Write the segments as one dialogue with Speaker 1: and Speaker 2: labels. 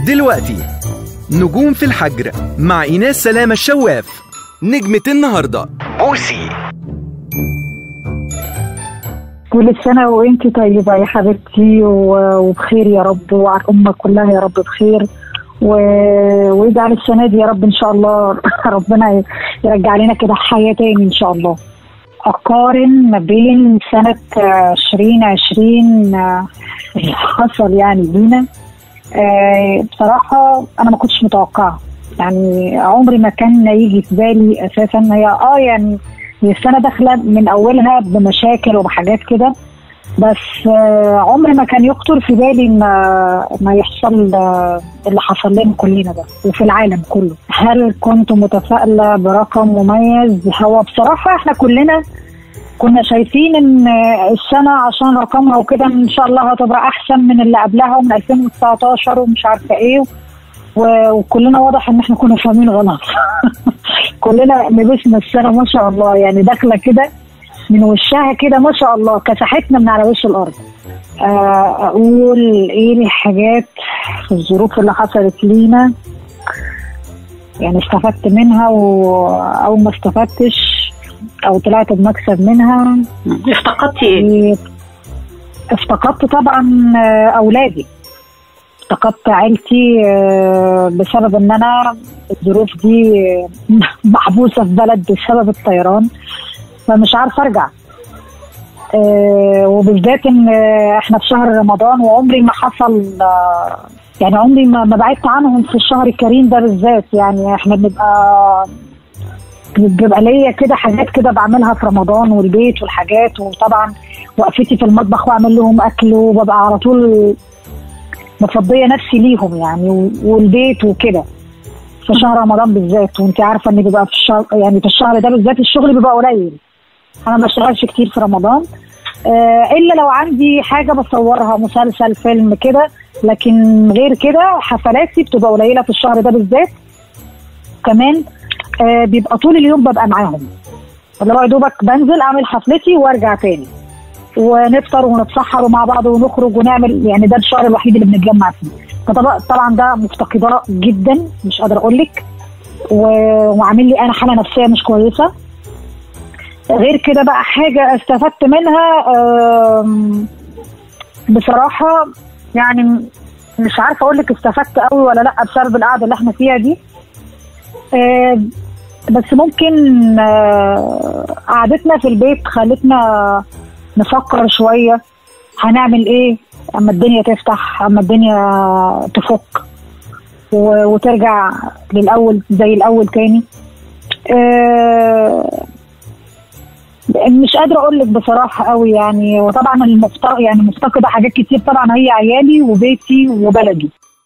Speaker 1: دلوقتي نجوم في الحجر مع إيناس سلامة الشواف نجمة النهاردة بوسي
Speaker 2: كل سنة وانت طيبة يا حبيبتي و- وبخير يا رب وعلى الأمة كلها يا رب بخير و... ويجعل السنة دي يا رب إن شاء الله ربنا يرجع لنا كده حياة تاني إن شاء الله أقارن ما بين سنة عشرين عشرين اللي حصل يعني بينا آه، بصراحة أنا ما كنتش متوقعة يعني عمري ما كان يجي في بالي أساسا هي اه يعني هي السنة داخلة من أولها بمشاكل وبحاجات كده بس آه، عمري ما كان يخطر في بالي ما ما يحصل آه، اللي حصل لنا كلنا ده وفي العالم كله هل كنت متفائلة برقم مميز هو بصراحة احنا كلنا كنا شايفين ان السنة عشان رقمها وكده ان شاء الله هتبقى احسن من اللي قبلها ومن 2019 ومش عارفة ايه و- وكلنا واضح ان احنا كنا فاهمين غلط كلنا لبسنا السنة ما شاء الله يعني داخلة كده من وشها كده ما شاء الله كسحتنا من على وش الارض آه، اقول ايه الحاجات في الظروف اللي حصلت لينا يعني استفدت منها و... او ما استفدتش او طلعت بمكسب منها
Speaker 3: افتقدتي ايه؟
Speaker 2: افتقدت طبعا آه، اولادي افتقدت عيلتي آه، بسبب ان انا الظروف دي آه، محبوسه في بلد بسبب الطيران فمش عارفه ارجع آه، وبالذات ان آه، احنا في شهر رمضان وعمري ما حصل آه، يعني عمري ما ما بعدت عنهم في الشهر الكريم ده بالذات يعني احنا بنبقى بيبقى ليا كده حاجات كده بعملها في رمضان والبيت والحاجات وطبعا وقفتي في المطبخ واعمل لهم اكل وببقى على طول مفضيه نفسي ليهم يعني و- والبيت وكده في شهر رمضان بالذات وانت عارفه ان بيبقى في الشهر يعني في الشهر ده بالذات الشغل بيبقى قليل انا ما بشتغلش كتير في رمضان آه الا لو عندي حاجه بصورها مسلسل فيلم كده لكن غير كده حفلاتي بتبقى قليله في الشهر ده بالذات كمان آه بيبقى طول اليوم ببقى معاهم اللي هو يا دوبك بنزل اعمل حفلتي وارجع تاني ونفطر ونتسحر مع بعض ونخرج ونعمل يعني ده الشهر الوحيد اللي بنتجمع فيه فطبعا طبعا ده مفتقداه جدا مش قادره اقول لك و- وعامل لي انا حاله نفسيه مش كويسه غير كده بقى حاجه استفدت منها آم، بصراحه يعني مش عارفه اقول لك استفدت قوي ولا لا بسبب القعده اللي احنا فيها دي آه، بس ممكن آه، قعدتنا في البيت خلتنا نفكر شوية هنعمل ايه اما الدنيا تفتح اما الدنيا تفك و- وترجع للأول زي الأول تاني آه، مش قادرة أقول لك بصراحة قوي يعني وطبعا المفتقد يعني مفتقدة حاجات كتير طبعا هي عيالي وبيتي وبلدي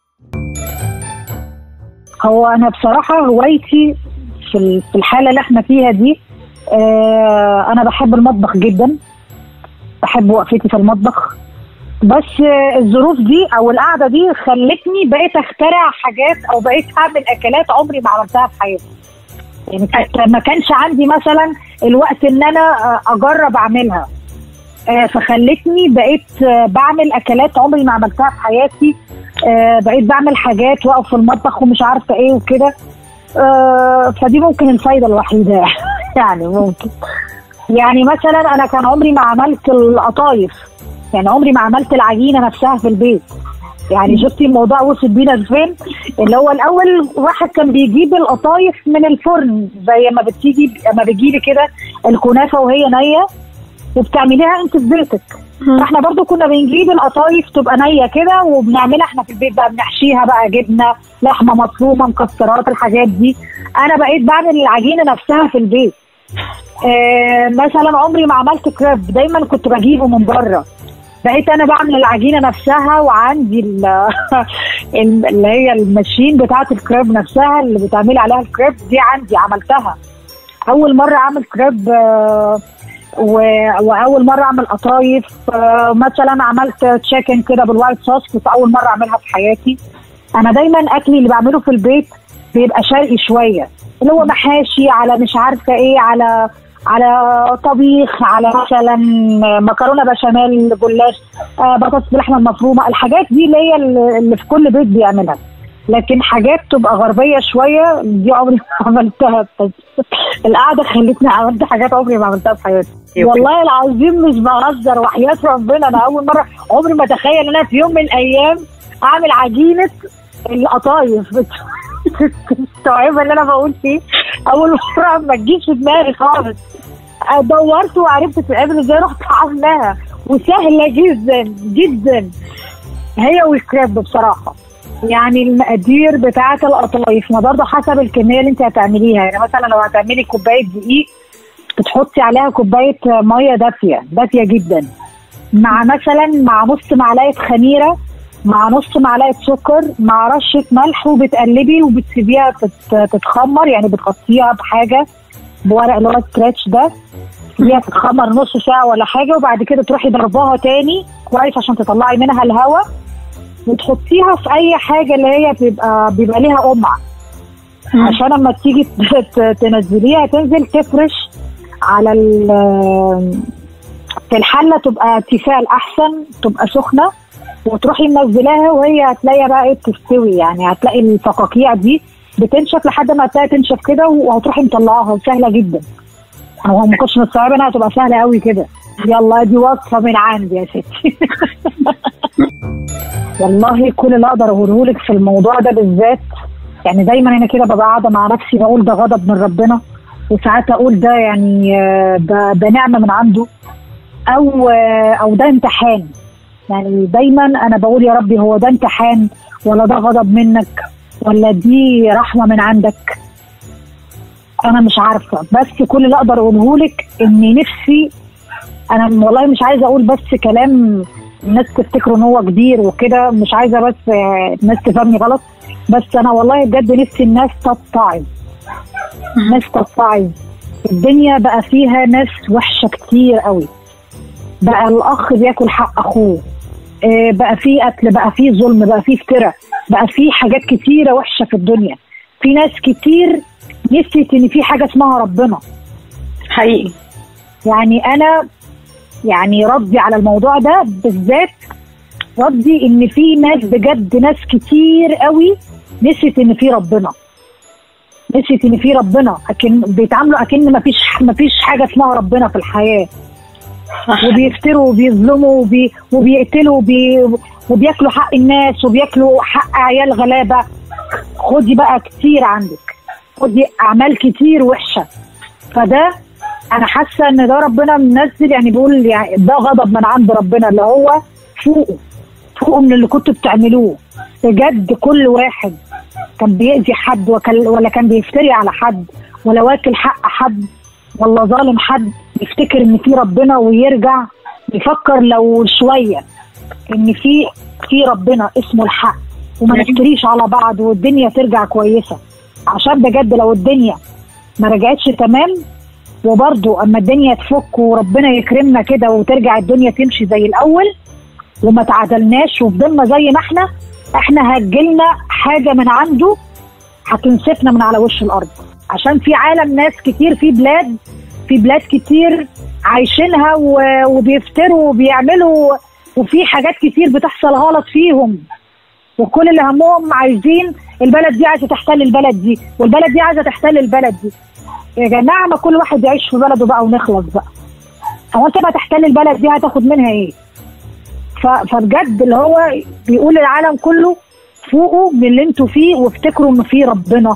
Speaker 2: هو انا بصراحه هوايتي في ال- في الحاله اللي احنا فيها دي آه انا بحب المطبخ جدا بحب وقفتي في المطبخ بس آه الظروف دي او القعده دي خلتني بقيت اخترع حاجات او بقيت اعمل اكلات عمري ما عملتها في حياتي يعني كانت ما كانش عندي مثلا الوقت ان انا آه، اجرب اعملها آه، فخلتني بقيت آه، بعمل اكلات عمري ما عملتها في حياتي آه، بقيت بعمل حاجات واقف في المطبخ ومش عارفه ايه وكده آه، فدي ممكن الفايده الوحيده يعني ممكن يعني مثلا انا كان عمري ما عملت القطايف يعني عمري ما عملت العجينه نفسها في البيت يعني شفتي الموضوع وصل بينا لفين اللي هو الاول واحد كان بيجيب القطايف من الفرن زي ما بتيجي ما بتجيبي كده الكنافه وهي نيه وبتعمليها انت في بيتك فاحنا برضو كنا بنجيب القطايف تبقى نيه كده وبنعملها احنا في البيت بقى بنحشيها بقى جبنه لحمه مفرومه مكسرات الحاجات دي انا بقيت بعمل العجينه نفسها في البيت آه مثلا عمري ما عملت كريب دايما كنت بجيبه من بره بقيت انا بعمل العجينه نفسها وعندي ال- ال- اللي هي الماشين بتاعه الكريب نفسها اللي بتعملي عليها الكريب دي عندي عملتها اول مره اعمل كريب آه، و- واول مره اعمل قطايف آه، مثلا عملت تشيكن كده بالوايت صوص كنت اول مره اعملها في حياتي انا دايما اكلي اللي بعمله في البيت بيبقى شرقي شويه اللي هو محاشي على مش عارفه ايه على على طبيخ على مثلا مكرونه بشاميل جلاش آه بطاطس باللحمه المفرومه الحاجات دي اللي هي اللي اللي في كل بيت بيعملها لكن حاجات تبقى غربيه شويه دي عمري ما عملتها بس القعده خلتني عملت حاجات عمري ما عملتها في حياتي والله العظيم مش بهزر وحياه ربنا انا اول مره عمري ما اتخيل ان انا في يوم من الايام اعمل عجينه القطايف مستوعبه اللي انا بقول فيه اول مره ما تجيش في دماغي خالص دورت وعرفت تتعمل ازاي رحت عاملاها وسهله جدا جدا هي والكريب بصراحه يعني المقادير بتاعه القطايف ما برضه حسب الكميه اللي انت هتعمليها يعني مثلا لو هتعملي كوبايه دقيق بتحطي عليها كوبايه ميه دافيه دافيه جدا مع مثلا مع نص معلقه خميره مع نص معلقه سكر مع رشه ملح وبتقلبي وبتسيبيها تت- تتخمر يعني بتغطيها بحاجه بورق اللي هو الستريتش ده تسيبيها تتخمر نص ساعه ولا حاجه وبعد كده تروحي ضرباها تاني كويس عشان تطلعي منها الهواء وتحطيها في اي حاجه اللي هي بيبقى بيبقى ليها قمع عشان لما تيجي ت- ت- تنزليها تنزل تفرش على ال- في الحله تبقى تيفال احسن تبقى سخنه وتروحي منزلاها وهي هتلاقيها بقى ايه بتستوي يعني هتلاقي الفقاقيع دي بتنشف لحد ما هتلاقي تنشف كده وهتروحي مطلعاها سهله جدا انا ما كنتش مستوعبه انها هتبقى سهله قوي كده يلا دي وصفه من عندي يا ستي والله كل اللي اقدر اقوله لك في الموضوع ده بالذات يعني دايما انا كده ببقى قاعده مع نفسي بقول ده غضب من ربنا وساعات اقول ده يعني آه، ده ده نعمه من عنده او آه، او ده امتحان يعني دايما انا بقول يا ربي هو ده امتحان ولا ده غضب منك ولا دي رحمه من عندك انا مش عارفه بس كل اللي اقدر اقوله لك اني نفسي انا والله مش عايزه اقول بس كلام الناس تفتكروا ان هو كبير وكده مش عايزه بس آه، الناس تفهمني غلط بس انا والله بجد نفسي الناس تتعظ الناس تتعظ الدنيا بقى فيها ناس وحشه كتير قوي بقى الاخ بياكل حق اخوه آه، بقى في قتل بقى في ظلم بقى في افتراء بقى في حاجات كتيره وحشه في الدنيا في ناس كتير نسيت ان في حاجه اسمها ربنا
Speaker 3: حقيقي
Speaker 2: يعني انا يعني ردي على الموضوع ده بالذات ردي ان في ناس بجد ناس كتير قوي نسيت ان في ربنا نسيت ان في ربنا لكن بيتعاملوا اكن مفيش مفيش حاجه اسمها ربنا في الحياه
Speaker 3: صح
Speaker 2: وبيفتروا وبيظلموا وبي وبيقتلوا وبي وبياكلوا حق الناس وبياكلوا حق عيال غلابه خدي بقى كتير عندك خدي اعمال كتير وحشه فده انا حاسه ان ده ربنا منزل يعني بيقول يعني ده غضب من عند ربنا اللي هو فوقه فوقه من اللي كنتوا بتعملوه بجد كل واحد كان بيأذي حد وكان- ولا كان بيفتري على حد ولا واكل حق حد ولا ظالم حد يفتكر ان في ربنا ويرجع يفكر لو شويه ان في في ربنا اسمه الحق وما نفتريش على بعض والدنيا ترجع كويسه عشان بجد لو الدنيا ما رجعتش تمام وبرضه اما الدنيا تفك وربنا يكرمنا كده وترجع الدنيا تمشي زي الاول وما تعادلناش وفضلنا زي ما احنا احنا هتجيلنا حاجه من عنده هتنسفنا من على وش الارض عشان في عالم ناس كتير في بلاد في بلاد كتير عايشينها و- وبيفتروا وبيعملوا وفي حاجات كتير بتحصل غلط فيهم وكل اللي همهم عايزين البلد دي عايزه تحتل البلد دي والبلد دي عايزه تحتل البلد دي يا جماعه ما كل واحد يعيش في بلده بقى ونخلص بقى هو انت بقى تحتل البلد دي هتاخد منها ايه ف- فبجد اللي هو بيقول للعالم كله فوقوا من اللي انتوا فيه وافتكروا ان في ربنا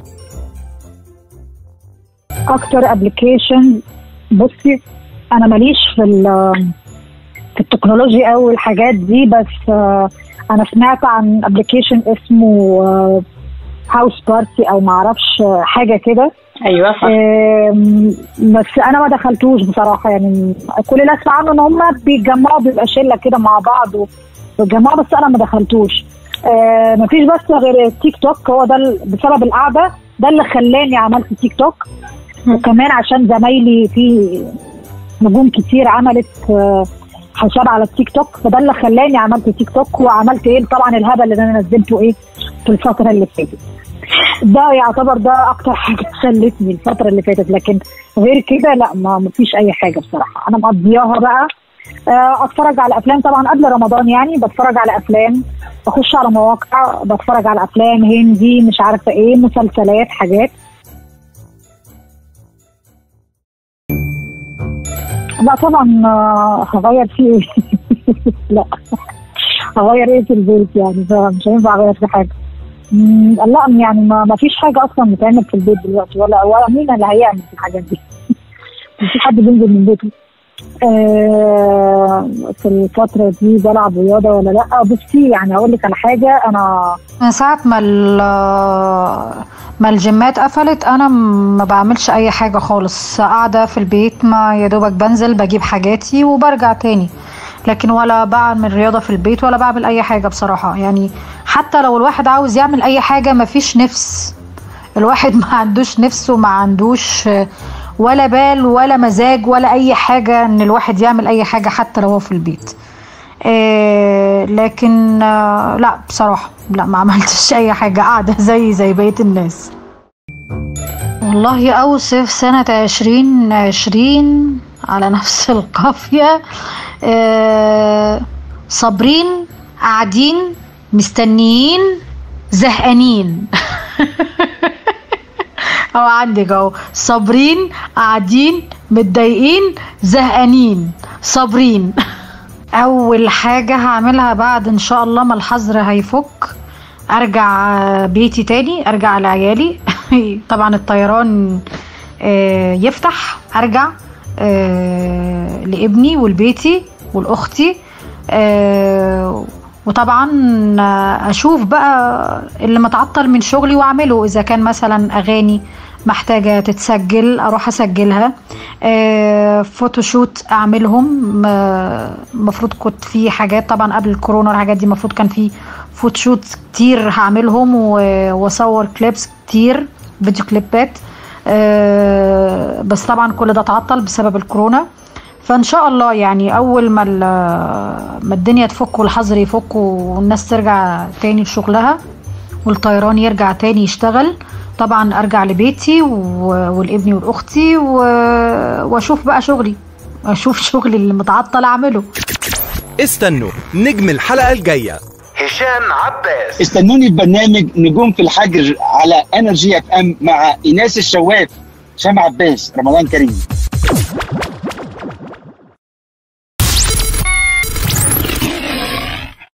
Speaker 2: اكتر ابلكيشن بصي انا ماليش في ال- في التكنولوجيا او الحاجات دي بس آه، انا سمعت عن ابلكيشن اسمه هاوس بارتي او معرفش آه، حاجه كده
Speaker 3: ايوه صح
Speaker 2: آم، بس انا ما دخلتوش بصراحه يعني كل اللي اسمع عنه ان هم بيتجمعوا بيبقى شله كده مع بعض و- ويتجمعوا بس انا ما دخلتوش آه مفيش بس غير التيك توك هو ده ال- بسبب القعده ده اللي خلاني عملت تيك توك وكمان عشان زمايلي في نجوم كتير عملت آه، حساب على التيك توك فده اللي خلاني عملت تيك توك وعملت ايه طبعا الهبل اللي انا نزلته ايه في الفتره اللي فاتت ده يعتبر ده اكتر حاجه سلتني الفتره اللي فاتت لكن غير كده لا ما مفيش اي حاجه بصراحه انا مقضياها بقى آه، اتفرج على افلام طبعا قبل رمضان يعني بتفرج على افلام بخش على مواقع بتفرج على افلام هندي مش عارفه ايه مسلسلات حاجات لا طبعا آه، هغير فيه ايه لا هغير ايه في البيت يعني فمش هينفع اغير في حاجه مم، لا يعني ما, ما فيش حاجه اصلا بتعمل في البيت دلوقتي ولا ولا مين اللي هيعمل في الحاجات دي مفيش حد بينزل من بيته آه في الفترة دي بلعب رياضة ولا لأ بصي يعني أقول لك على حاجة أنا
Speaker 4: من ساعة ما ال- ما الجيمات قفلت أنا ما بعملش أي حاجة خالص قاعدة في البيت ما يا دوبك بنزل بجيب حاجاتي وبرجع تاني لكن ولا بعمل رياضة في البيت ولا بعمل أي حاجة بصراحة يعني حتى لو الواحد عاوز يعمل أي حاجة مفيش نفس الواحد ما عندوش نفس وما عندوش ولا بال ولا مزاج ولا أي حاجة إن الواحد يعمل أي حاجة حتى لو هو في البيت آه، لكن آه، لا بصراحة لا ما عملتش أي حاجة قاعدة زي زي بقية الناس والله أوصف سنة عشرين عشرين على نفس القافية آه، صابرين قاعدين مستنيين زهقانين أو عندك أهو صابرين قاعدين متضايقين زهقانين صابرين اول حاجة هعملها بعد ان شاء الله ما الحظر هيفك ارجع بيتي تاني ارجع لعيالي طبعا الطيران آه، يفتح ارجع آه، لابني ولبيتي ولاختي آه، وطبعا آه، اشوف بقى اللي متعطل من شغلي واعمله اذا كان مثلا اغاني محتاجة تتسجل اروح اسجلها آه، فوتوشوت اعملهم آه، المفروض كنت في حاجات طبعا قبل الكورونا الحاجات دي المفروض كان في فوتوشوت كتير هعملهم و- واصور كليبس كتير فيديو كليبات آه، بس طبعا كل ده اتعطل بسبب الكورونا فان شاء الله يعني اول ما ال- ما الدنيا تفك والحظر يفك والناس ترجع تاني لشغلها والطيران يرجع تاني يشتغل طبعا ارجع لبيتي و- والابني والاختي و- واشوف بقى شغلي اشوف شغلي اللي متعطل اعمله
Speaker 1: استنوا نجم الحلقة الجاية هشام عباس
Speaker 5: استنوني في برنامج نجوم في الحجر على انرجي اف ام مع ايناس الشواف هشام عباس رمضان كريم